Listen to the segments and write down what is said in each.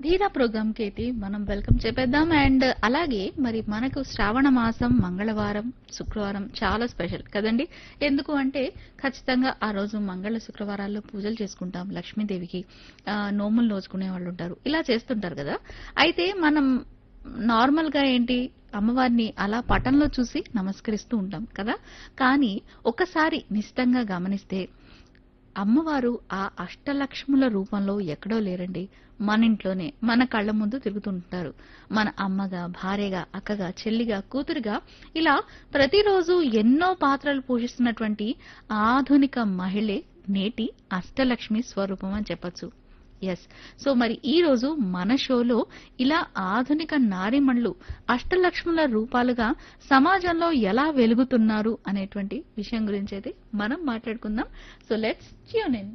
ధీరా ప్రోగ్రామ్ కి అయితే మనం వెల్కమ్ చెప్పేద్దాం అండ్ అలాగే మరి మనకు శ్రావణ మాసం మంగళవారం శుక్రవారం చాలా స్పెషల్ కదండి ఎందుకు అంటే ఖచ్చితంగా ఆ రోజు మంగళ శుక్రవారాల్లో పూజలు చేసుకుంటాం లక్ష్మీదేవికి ఆ, నోములు నోచుకునే వాళ్ళు ఉంటారు ఇలా చేస్తుంటారు కదా అయితే మనం నార్మల్ గా ఏంటి అమ్మవారిని అలా పటంలో చూసి నమస్కరిస్తూ ఉంటాం కదా కానీ ఒకసారి నిశ్చితంగా గమనిస్తే అమ్మవారు ఆ అష్టలక్ష్ముల రూపంలో ఎక్కడో లేరండి మన ఇంట్లోనే మన కళ్ళ ముందు తిరుగుతుంటారు మన అమ్మగా భార్యగా అక్కగా చెల్లిగా కూతురుగా ఇలా ప్రతిరోజు ఎన్నో పాత్రలు పోషిస్తున్నటువంటి ఆధునిక మహిళే నేటి అష్టలక్ష్మి స్వరూపం అని చెప్పొచ్చు ఎస్ సో మరి ఈ రోజు మన షోలో ఇలా ఆధునిక నారిమణులు అష్టలక్ష్ముల రూపాలుగా సమాజంలో ఎలా వెలుగుతున్నారు అనేటువంటి విషయం గురించి అయితే మనం మాట్లాడుకుందాం సో లెట్స్ ట్యూన్ ఇన్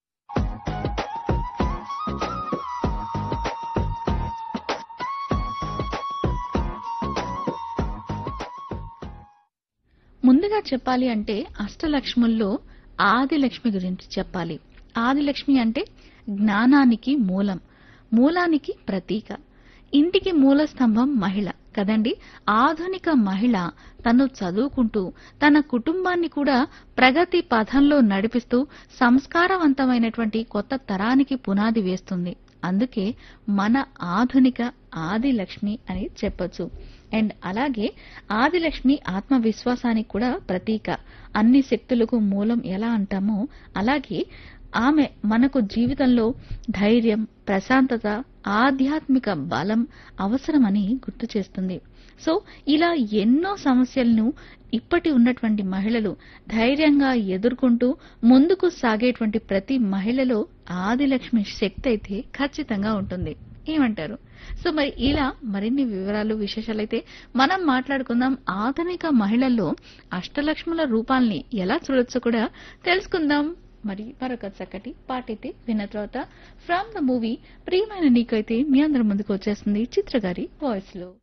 ముందుగా చెప్పాలి అంటే అష్టలక్ష్ముల్లో ఆదిలక్ష్మి గురించి చెప్పాలి ఆదిలక్ష్మి అంటే జ్ఞానానికి మూలం మూలానికి ప్రతీక ఇంటికి మూల స్తంభం మహిళ కదండి ఆధునిక మహిళ తను చదువుకుంటూ తన కుటుంబాన్ని కూడా ప్రగతి పథంలో నడిపిస్తూ సంస్కారవంతమైనటువంటి కొత్త తరానికి పునాది వేస్తుంది అందుకే మన ఆధునిక ఆదిలక్ష్మి అని చెప్పొచ్చు అండ్ అలాగే ఆదిలక్ష్మి ఆత్మవిశ్వాసానికి కూడా ప్రతీక అన్ని శక్తులకు మూలం ఎలా అంటామో అలాగే ఆమె మనకు జీవితంలో ధైర్యం ప్రశాంతత ఆధ్యాత్మిక బలం అవసరమని గుర్తు చేస్తుంది సో ఇలా ఎన్నో సమస్యలను ఇప్పటి ఉన్నటువంటి మహిళలు ధైర్యంగా ఎదుర్కొంటూ ముందుకు సాగేటువంటి ప్రతి మహిళలో ఆదిలక్ష్మి శక్తి అయితే ఖచ్చితంగా ఉంటుంది ఏమంటారు సో మరి ఇలా మరిన్ని వివరాలు విశేషాలైతే మనం మాట్లాడుకుందాం ఆధునిక మహిళల్లో అష్టలక్ష్ముల రూపాల్ని ఎలా చూడొచ్చో కూడా తెలుసుకుందాం మరి మరొక చక్కటి పాట అయితే విన్న తర్వాత ఫ్రమ్ ద మూవీ ప్రియమైన నీకైతే మీ అందరి ముందుకు వచ్చేస్తుంది చిత్రగారి వాయిస్ లో